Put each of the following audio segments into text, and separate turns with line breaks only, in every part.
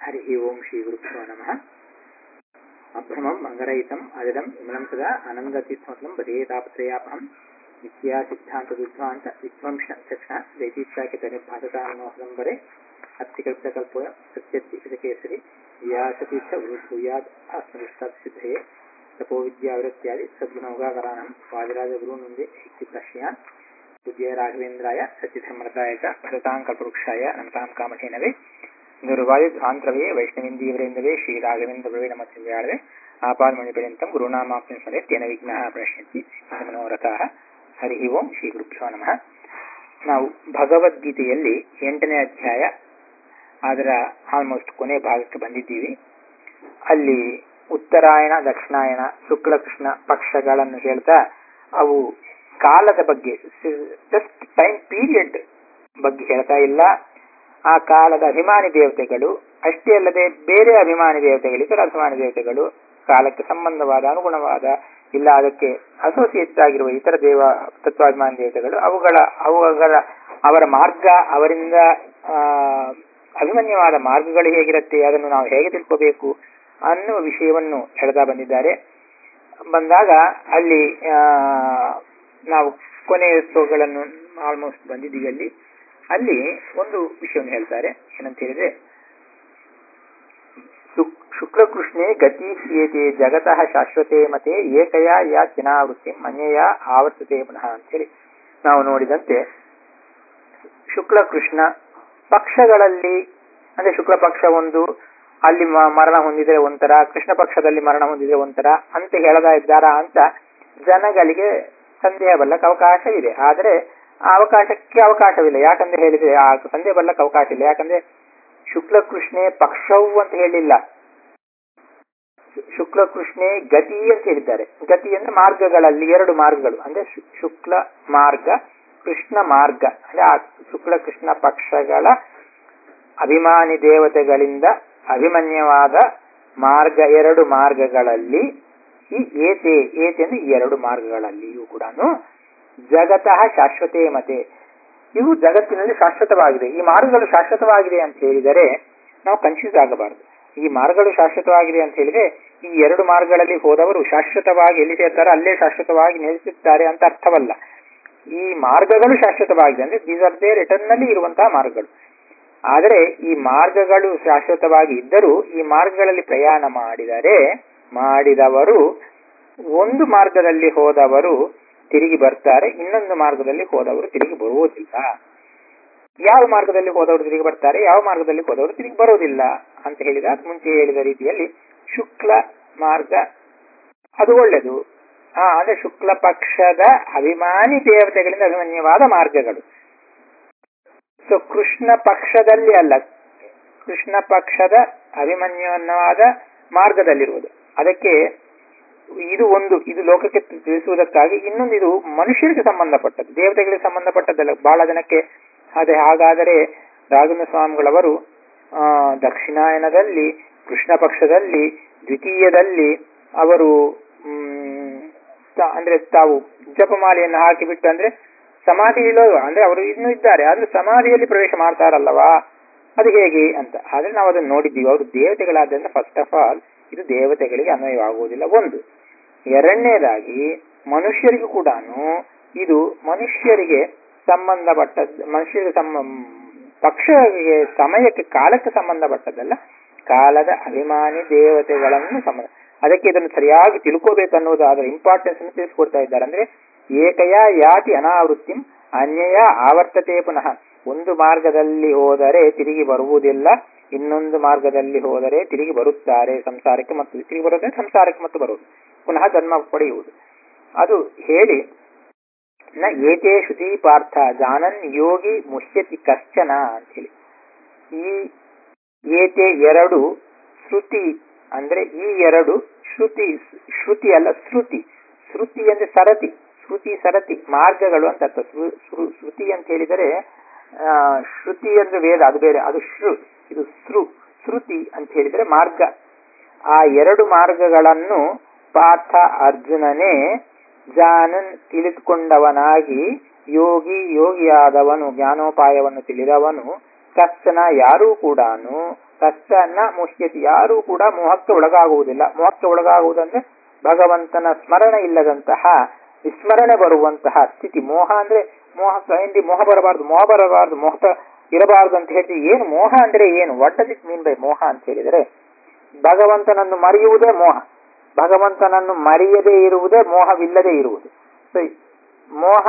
हरि ओम श्रीगुरुभ्यो नमः अभ्रमं मङ्गरहितम् अजडम् इमलं सदा आनन्दतीर्थमतलं पदेतापत्रयापहं नित्या सिद्धान्तविद्वान्त विध्वंस चक्षण दैतीत्याकितनिर्भासतान्नोहदम्बरे अत्तिकल्पकल्पोय सत्यत्तिकेसरि व्यासतीर्थ भूयात् आत्मनिष्ठासिद्धये तपोविद्यावृत्त्यादि सद्गुणौगाकराणां वादिराजगुरूनुन्दे हिक्तिप्रश्यान् पूज्य राघवेन्द्राय सत्यधर्मरताय च भरतां कल्पवृक्षाय नमतां कामधेनवे गुरुवायुध्वान्तरवे वैष्णवेन्दीवरेन्दवे श्रीराघवेन्द्रवे नमस्याळवे आपादमणिपर्यन्तं गुरूणामाप्तिं स्मरे तेन विघ्नाः प्रणश्यन्ति मनोरथಾಃ ಹರಿ ಓಂ ಶ್ರೀ ಗುರುಭ್ಯೋ ನಮಃ ನಾವು ಭಗವದ್ಗೀತೆಯಲ್ಲಿ ಎಂಟನೇ ಅಧ್ಯಾಯ ಅದರ ಆಲ್ಮೋಸ್ಟ್ ಕೊನೆ ಭಾಗಕ್ಕೆ ಬಂದಿದ್ದೀವಿ ಅಲ್ಲಿ ಉತ್ತರಾಯಣ ದಕ್ಷಿಣಾಯಣ ಶುಕ್ಲ ಕೃಷ್ಣ ಪಕ್ಷಗಳನ್ನು ಹೇಳ್ತಾ ಅವು ಕಾಲದ ಬಗ್ಗೆ ಜಸ್ಟ್ ಟೈಮ್ ಪೀರಿಯಡ್ ಬಗ್ಗೆ ಹೇಳ್ತಾ ಇಲ್ಲ ಆ ಕಾಲದ ಅಭಿಮಾನಿ ದೇವತೆಗಳು ಅಷ್ಟೇ ಅಲ್ಲದೆ ಬೇರೆ ಅಭಿಮಾನಿ ದೇವತೆಗಳು ಇತರ ಅಭಿಮಾನಿ ದೇವತೆಗಳು ಕಾಲಕ್ಕೆ ಸಂಬಂಧವಾದ ಅನುಗುಣವಾದ ಇಲ್ಲ ಅದಕ್ಕೆ ಅಸೋಸಿಯೇಟ್ ಆಗಿರುವ ಇತರ ದೇವ ತತ್ವಾಭಿಮಾನಿ ದೇವತೆಗಳು ಅವುಗಳ ಅವುಗಳ ಅವರ ಮಾರ್ಗ ಅವರಿಂದ ಅಭಿಮನ್ಯವಾದ ಮಾರ್ಗಗಳು ಹೇಗಿರುತ್ತೆ ಅದನ್ನು ನಾವು ಹೇಗೆ ತಿಳ್ಕೋಬೇಕು ಅನ್ನುವ ವಿಷಯವನ್ನು ಹೇಳ್ತಾ ಬಂದಿದ್ದಾರೆ ಬಂದಾಗ ಅಲ್ಲಿ ನಾವು ಕೊನೆಯ ಶ್ಲೋಕಗಳನ್ನು ಆಲ್ಮೋಸ್ಟ್ ಬಂದಿದ್ದೀವಿ ಅಲ್ಲಿ ಅಲ್ಲಿ ಒಂದು ವಿಷಯವನ್ನು ಹೇಳ್ತಾರೆ ಏನಂತ ಹೇಳಿದ್ರೆ ಶುಕ್ಲಕೃಷ್ಣೇ ಗತಿ ಕ್ರಿಯತೆ ಜಗತಃ ಶಾಶ್ವತೆ ಮತೆ ಏಕಯ ಯಾ ಚಿನಾವೃತ್ತಿ ಮನ್ಯಯ ಆವರ್ತತೆ ಪುನಃ ಅಂತೇಳಿ ನಾವು ನೋಡಿದಂತೆ ಶುಕ್ಲ ಕೃಷ್ಣ ಪಕ್ಷಗಳಲ್ಲಿ ಅಂದ್ರೆ ಶುಕ್ಲ ಪಕ್ಷ ಒಂದು ಅಲ್ಲಿ ಮರಣ ಹೊಂದಿದ್ರೆ ಒಂಥರ ಕೃಷ್ಣ ಪಕ್ಷದಲ್ಲಿ ಮರಣ ಹೊಂದಿದ್ರೆ ಒಂಥರ ಅಂತ ಹೇಳದ ಇದ್ದಾರಾ ಅಂತ ಜನಗಳಿಗೆ ಸಂದೇಹ ಬರ್ಲಕ್ಕೆ ಅವಕಾಶ ಇದೆ ಆದರೆ ಆ ಅವಕಾಶಕ್ಕೆ ಅವಕಾಶವಿಲ್ಲ ಯಾಕಂದ್ರೆ ಹೇಳಿದ್ರೆ ಆ ಸಂದೇಹ ಬರ್ಲಕ್ಕೆ ಅವಕಾಶ ಇಲ್ಲ ಯಾಕಂದ್ರೆ ಶುಕ್ಲ ಕೃಷ್ಣೆ ಪಕ್ಷವು ಅಂತ ಹೇಳಿಲ್ಲ ಶುಕ್ಲ ಕೃಷ್ಣೆ ಗತಿ ಅಂತ ಹೇಳಿದ್ದಾರೆ ಗತಿ ಅಂದ್ರೆ ಮಾರ್ಗಗಳಲ್ಲಿ ಎರಡು ಮಾರ್ಗಗಳು ಅಂದ್ರೆ ಶುಕ್ಲ ಮಾರ್ಗ ಕೃಷ್ಣ ಮಾರ್ಗ ಅಂದ್ರೆ ಆ ಶುಕ್ಲ ಕೃಷ್ಣ ಪಕ್ಷಗಳ ಅಭಿಮಾನಿ ದೇವತೆಗಳಿಂದ ಅಭಿಮನ್ಯವಾದ ಮಾರ್ಗ ಎರಡು ಮಾರ್ಗಗಳಲ್ಲಿ ಈ ಏತೆ ಏತೆ ಅಂದ್ರೆ ಈ ಎರಡು ಮಾರ್ಗಗಳಲ್ಲಿಯೂ ಕೂಡ ಜಗತಃ ಶಾಶ್ವತೆ ಮತೆ ಇವು ಜಗತ್ತಿನಲ್ಲಿ ಶಾಶ್ವತವಾಗಿದೆ ಈ ಮಾರ್ಗಗಳು ಶಾಶ್ವತವಾಗಿದೆ ಅಂತ ಹೇಳಿದರೆ ನಾವು ಕನ್ಫ್ಯೂಸ್ ಆಗಬಾರದು ಈ ಮಾರ್ಗಗಳು ಶಾಶ್ವತವಾಗಿದೆ ಅಂತ ಹೇಳಿದ್ರೆ ಈ ಎರಡು ಮಾರ್ಗಗಳಲ್ಲಿ ಹೋದವರು ಶಾಶ್ವತವಾಗಿ ಎಲ್ಲಿ ಸೇರ್ತಾರೆ ಅಲ್ಲೇ ಶಾಶ್ವತವಾಗಿ ನೆಲೆಸಿರ್ತಾರೆ ಅಂತ ಅರ್ಥವಲ್ಲ ಈ ಮಾರ್ಗಗಳು ಶಾಶ್ವತವಾಗಿದೆ ಅಂದ್ರೆ ದೀಸ್ ಆರ್ ದೇರ್ ರಿಟರ್ನಲ್ಲಿ ಇರುವಂತಹ ಮಾರ್ಗಗಳು ಆದರೆ ಈ ಮಾರ್ಗಗಳು ಶಾಶ್ವತವಾಗಿ ಇದ್ದರೂ ಈ ಮಾರ್ಗಗಳಲ್ಲಿ ಪ್ರಯಾಣ ಮಾಡಿದರೆ ಮಾಡಿದವರು ಒಂದು ಮಾರ್ಗದಲ್ಲಿ ಹೋದವರು ತಿರುಗಿ ಬರ್ತಾರೆ ಇನ್ನೊಂದು ಮಾರ್ಗದಲ್ಲಿ ಹೋದವರು ತಿರುಗಿ ಬರುವುದಿಲ್ಲ ಯಾವ ಮಾರ್ಗದಲ್ಲಿ ಹೋದವರು ತಿರುಗಿ ಬರ್ತಾರೆ ಯಾವ ಮಾರ್ಗದಲ್ಲಿ ಹೋದವರು ತಿರುಗಿ ಬರುವುದಿಲ್ಲ ಅಂತ ಹೇಳಿದ ಮುಂಚೆ ಹೇಳಿದ ರೀತಿಯಲ್ಲಿ ಶುಕ್ಲ ಮಾರ್ಗ ಅದು ಒಳ್ಳೆದು ಹಾ ಅಂದ್ರೆ ಶುಕ್ಲ ಪಕ್ಷದ ಅಭಿಮಾನಿ ದೇವತೆಗಳಿಂದ ಅಭಿಮನ್ಯವಾದ ಮಾರ್ಗಗಳು ಸೊ ಕೃಷ್ಣ ಪಕ್ಷದಲ್ಲಿ ಅಲ್ಲ ಕೃಷ್ಣ ಪಕ್ಷದ ಅಭಿಮನ್ಯವಾದ ಮಾರ್ಗದಲ್ಲಿರುವುದು ಅದಕ್ಕೆ ಇದು ಒಂದು ಇದು ಲೋಕಕ್ಕೆ ತಿಳಿಸುವುದಕ್ಕಾಗಿ ಇನ್ನೊಂದು ಇದು ಮನುಷ್ಯರಿಗೆ ಸಂಬಂಧಪಟ್ಟದ್ದು ದೇವತೆಗಳಿಗೆ ಸಂಬಂಧಪಟ್ಟದ್ದಲ್ಲ ಬಹಳ ಜನಕ್ಕೆ ಅದೇ ಹಾಗಾದರೆ ರಾಘವೇಂದ್ರ ಸ್ವಾಮಿಗಳವರು ದಕ್ಷಿಣಾಯನದಲ್ಲಿ ಕೃಷ್ಣ ಪಕ್ಷದಲ್ಲಿ ದ್ವಿತೀಯದಲ್ಲಿ ಅವರು ಅಂದ್ರೆ ತಾವು ಜಪಮಾಲೆಯನ್ನು ಹಾಕಿಬಿಟ್ಟು ಅಂದ್ರೆ ಸಮಾಧಿ ಅಂದ್ರೆ ಅವರು ಇನ್ನೂ ಇದ್ದಾರೆ ಆದ್ರೆ ಸಮಾಧಿಯಲ್ಲಿ ಪ್ರವೇಶ ಮಾಡ್ತಾರಲ್ಲವಾ ಅದು ಹೇಗೆ ಅಂತ ಆದ್ರೆ ನಾವು ಅದನ್ನು ನೋಡಿದ್ದೀವಿ ಅವರು ದೇವತೆಗಳಾದ್ರಿಂದ ಫಸ್ಟ್ ಆಫ್ ಆಲ್ ಇದು ದೇವತೆಗಳಿಗೆ ಅನ್ವಯವಾಗುವುದಿಲ್ಲ ಒಂದು ಎರಡನೇದಾಗಿ ಮನುಷ್ಯರಿಗೂ ಕೂಡ ಇದು ಮನುಷ್ಯರಿಗೆ ಸಂಬಂಧಪಟ್ಟದ್ದು ಮನುಷ್ಯರಿಗೆ ಸಂಬ ಪಕ್ಷಕ್ಕೆ ಸಮಯಕ್ಕೆ ಕಾಲಕ್ಕೆ ಸಂಬಂಧಪಟ್ಟದ್ದಲ್ಲ ಕಾಲದ ಅಭಿಮಾನಿ ದೇವತೆಗಳನ್ನು ಸಂಬಂಧ ಅದಕ್ಕೆ ಇದನ್ನು ಸರಿಯಾಗಿ ತಿಳ್ಕೋಬೇಕನ್ನುವುದು ಅದರ ಇಂಪಾರ್ಟೆನ್ಸ್ ಅನ್ನು ತಿಳಿಸ್ಕೊಡ್ತಾ ಇದ್ದಾರೆ ಅಂದ್ರೆ ಏಕಯ ಯಾತಿ ಅನಾವೃತ್ತಿಂ ಅನ್ಯಯ ಆವರ್ತತೆ ಪುನಃ ಒಂದು ಮಾರ್ಗದಲ್ಲಿ ಹೋದರೆ ತಿರುಗಿ ಬರುವುದಿಲ್ಲ ಇನ್ನೊಂದು ಮಾರ್ಗದಲ್ಲಿ ಹೋದರೆ ತಿರುಗಿ ಬರುತ್ತಾರೆ ಸಂಸಾರಕ್ಕೆ ಮತ್ತು ತಿರುಗಿ ಬರುತ್ತದೆ ಸಂಸಾರಕ್ಕೆ ಮತ್ತು ಬರುವುದು ಪುನಃ ಜನ್ಮ ಪಡೆಯುವುದು ಅದು ಹೇಳಿ ನ ಏತೇ ಶ್ರುತಿ ಪಾರ್ಥ ಜಾನನ್ ಯೋಗಿ ಮುಹ್ಯತಿ ಕಶ್ಚನ ಅಂತ ಹೇಳಿ ಈ ಏತೆ ಎರಡು ಶ್ರುತಿ ಅಂದ್ರೆ ಈ ಎರಡು ಶ್ರುತಿ ಶ್ರುತಿ ಅಲ್ಲ ಶ್ರುತಿ ಶ್ರುತಿ ಅಂದ್ರೆ ಸರತಿ ಶ್ರುತಿ ಸರತಿ ಮಾರ್ಗಗಳು ಅಂತ ಅರ್ಥ ಶ್ರುತಿ ಅಂತ ಹೇಳಿದರೆ ಶ್ರುತಿ ಅಂದ್ರೆ ವೇದ ಅದು ಬೇರೆ ಅದು ಶ್ರು ಇದು ಸೃ ಶ್ರುತಿ ಅಂತ ಹೇಳಿದರೆ ಮಾರ್ಗ ಆ ಎರಡು ಮಾರ್ಗಗಳನ್ನು ಪಾರ್ಥ ಅರ್ಜುನನೇ ಜಾನನ್ ತಿಳಿದುಕೊಂಡವನಾಗಿ ಯೋಗಿ ಯೋಗಿಯಾದವನು ಜ್ಞಾನೋಪಾಯವನ್ನು ತಿಳಿದವನು ಕಷ್ಟನ ಯಾರೂ ಕೂಡ ತಸ್ಸ ನ ಮುಹ್ಯತಿ ಯಾರೂ ಕೂಡ ಮೋಹಕ್ಕೆ ಒಳಗಾಗುವುದಿಲ್ಲ ಮೋಹಕ್ಕೆ ಒಳಗಾಗುವುದಂದ್ರೆ ಭಗವಂತನ ಸ್ಮರಣೆ ಇಲ್ಲದಂತಹ ವಿಸ್ಮರಣೆ ಬರುವಂತಹ ಸ್ಥಿತಿ ಮೋಹ ಅಂದ್ರೆ ಮೋಹ ಹಿಂದಿ ಮೋಹ ಬರಬಾರದು ಮೋಹ ಬರಬಾರದು ಮೋಹ ಇರಬಾರದು ಅಂತ ಹೇಳ್ತೀವಿ ಏನು ಮೋಹ ಅಂದ್ರೆ ಏನು what does it mean by ಮೋಹ ಅಂತ ಹೇಳಿದರೆ ಭಗವಂತನನ್ನು ಮರೆಯುವುದೇ ಮೋಹ ಭಗವಂತನನ್ನು ಮರೆಯದೇ ಇರುವುದೇ ಮೋಹವಿಲ್ಲದೆ ಇರುವುದು ಸೊ ಮೋಹ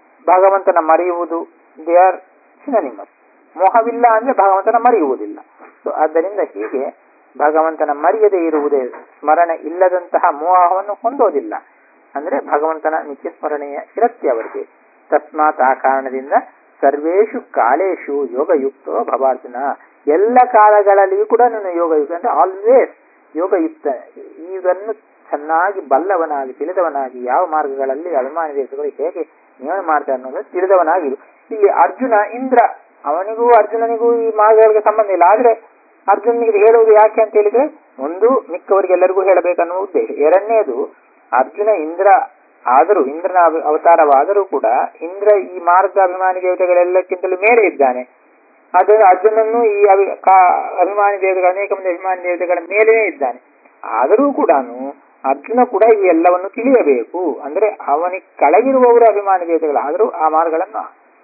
ಭಗವಂತನ ಮರೆಯುವುದು ದೇ ಆರ್ ಸಿನನಿಮಸ್ ಮೋಹವಿಲ್ಲ ಅಂದ್ರೆ ಭಗವಂತನ ಮರೆಯುವುದಿಲ್ಲ ಸೊ ಆದ್ದರಿಂದ ಹೀಗೆ ಭಗವಂತನ ಮರೆಯದೇ ಇರುವುದೇ ಸ್ಮರಣೆ ಇಲ್ಲದಂತಹ ಮೋಹವನ್ನು ಹೊಂದೋದಿಲ್ಲ ಅಂದ್ರೆ ಭಗವಂತನ ನಿತ್ಯ ಸ್ಮರಣೆಯ ಇರತ್ತೆ ಅವರಿಗೆ ತಸ್ಮಾತ್ ಆ ಕಾರಣದಿಂದ ಸರ್ವೇಶು ಕಾಲೇಶು ಯೋಗಯುಕ್ತೋ ಭವಾರ್ಜುನ ಎಲ್ಲ ಕಾಲಗಳಲ್ಲಿಯೂ ಕೂಡ ನಾನು ಯೋಗಯುಕ್ತ ಅಂದ್ರೆ ಆಲ್ವೇಸ್ ಯೋಗಯುಕ್ತ ಇದನ್ನು ಚೆನ್ನಾಗಿ ಬಲ್ಲವನಾಗಿ ತಿಳಿದವನಾಗಿ ಯಾವ ಮಾರ್ಗಗಳಲ್ಲಿ ಅಭಿಮಾನಿ ದೇಶಗಳು ಹೇಗೆ ನಿಯಮ ಮಾಡ್ತಾರೆ ಅನ್ನೋದು ತಿಳಿದವನಾಗಿರು ಇಲ್ಲಿ ಅರ್ಜುನ ಇಂದ್ರ ಅವನಿಗೂ ಅರ್ಜುನನಿಗೂ ಈ ಮಾರ್ಗಗಳಿಗೆ ಸಂಬಂಧ ಇಲ್ಲ ಆದ್ರೆ ಅರ್ಜುನನಿಗೆ ಹೇಳುವುದು ಯಾಕೆ ಅಂತ ಹೇಳಿದ್ರೆ ಒಂದು ಮಿಕ್ಕವರಿಗೆಲ್ಲರಿಗೂ ಹೇಳಬೇಕನ್ನುವ ಉದ್ದೇಶ ಎರಡನೇದು ಅರ್ಜುನ ಇಂದ್ರ ಆದರೂ ಇಂದ್ರನ ಅವ- ಅವತಾರವಾದರೂ ಕೂಡ ಇಂದ್ರ ಈ ಮಾರ್ಗ ಅಭಿಮಾನಿ ದೇವತೆಗಳೆಲ್ಲಕ್ಕಿಂತಲೂ ಮೇಲೆ ಇದ್ದಾನೆ ಆದರೆ ಅರ್ಜುನನ್ನು ಈ ಅಭಿ ಕಾ- ಅಭಿಮಾನಿ ದೇವತೆಗಳ ಅನೇಕ ಮಂದಿ ಅಭಿಮಾನಿ ದೇವತೆಗಳ ಮೇಲೆಯೇ ಇದ್ದಾನೆ ಆದರೂ ಕೂಡ ಅರ್ಜುನ ಕೂಡ ಇವೆಲ್ಲವನ್ನು ತಿಳಿಯಬೇಕು ಅಂದ್ರೆ ಅವನಿಗೆ ಕೆಳಗಿರುವವರು ಅಭಿಮಾನಿ ದೇವತೆಗಳು ಆದರೂ ಆ ಮಾರ್ಗಗಳನ್ನು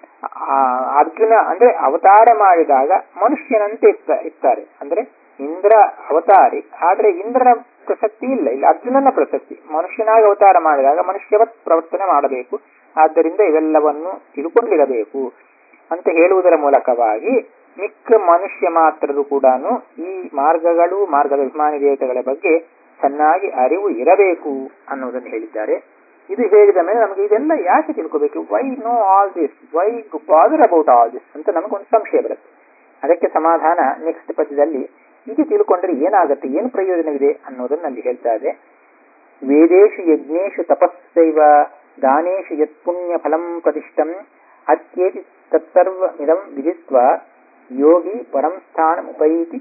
ಆ ಅರ್ಜುನ ಅಂದ್ರೆ ಅವತಾರ ಮಾಡಿದಾಗ ಮನುಷ್ಯನಂತೆ ಇರ್ತ- ಇರ್ತಾರೆ ಅಂದ್ರೆ ಇಂದ್ರ ಅವತಾರಿ ಆದ್ರೆ ಇಂದ್ರನ ಪ್ರಸಕ್ತಿ ಇಲ್ಲ ಇಲ್ಲಿ ಅರ್ಜುನನ ಪ್ರಸಕ್ತಿ ಮನುಷ್ಯನಾಗಿ ಅವತಾರ ಮಾಡಿದಾಗ ಮನುಷ್ಯವತ್ ಪ್ರವರ್ತನೆ ಮಾಡಬೇಕು ಆದ್ದರಿಂದ ಇವೆಲ್ಲವನ್ನು ತಿಳ್ಕೊಂಡಿರಬೇಕು ಅಂತ ಹೇಳುವುದರ ಮೂಲಕವಾಗಿ ಮಿಕ್ಕ ಮನುಷ್ಯ ಮಾತ್ರರು ಕೂಡ ಈ ಮಾರ್ಗಗಳು ಮಾರ್ಗದ ಅಭಿಮಾನಿ ದೇವತೆಗಳ ಬಗ್ಗೆ ಚೆನ್ನಾಗಿ ಅರಿವು ಇರಬೇಕು ಅನ್ನುವುದನ್ನು ಹೇಳಿದ್ದಾರೆ ಇದು ಹೇಳಿದ ಮೇಲೆ ನಮಗೆ ಇದೆಲ್ಲ ಯಾಕೆ ತಿಳ್ಕೋಬೇಕು why know all this why bother about all this ಅಂತ ನಮಗೊಂದು ಸಂಶಯ ಬರುತ್ತೆ ಅದಕ್ಕೆ ಸಮಾಧಾನ ನೆಕ್ಸ್ಟ್ ಪದ್ಯದಲ್ಲಿ ಹೀಗೆ ತಿಳ್ಕೊಂಡ್ರೆ ಏನಾಗುತ್ತೆ ಏನು ಪ್ರಯೋಜನವಿದೆ ಅನ್ನೋದನ್ನ ಅಲ್ಲಿ ಹೇಳ್ತಾ ಇದೆ ವೇದೇಶು ಯಜ್ಞೇಶು ತಪಸ್ಸೈವ ದಾನೇಶು ಯತ್ ಪುಣ್ಯ ಫಲಂ ಪ್ರತಿಷ್ಠಂ ಅತ್ಯೇತಿ ತತ್ಸರ್ವಮಿದಂ ವಿಧಿತ್ವ ಯೋಗಿ ಪರಂ ಸ್ಥಾನಮುಪೈತಿ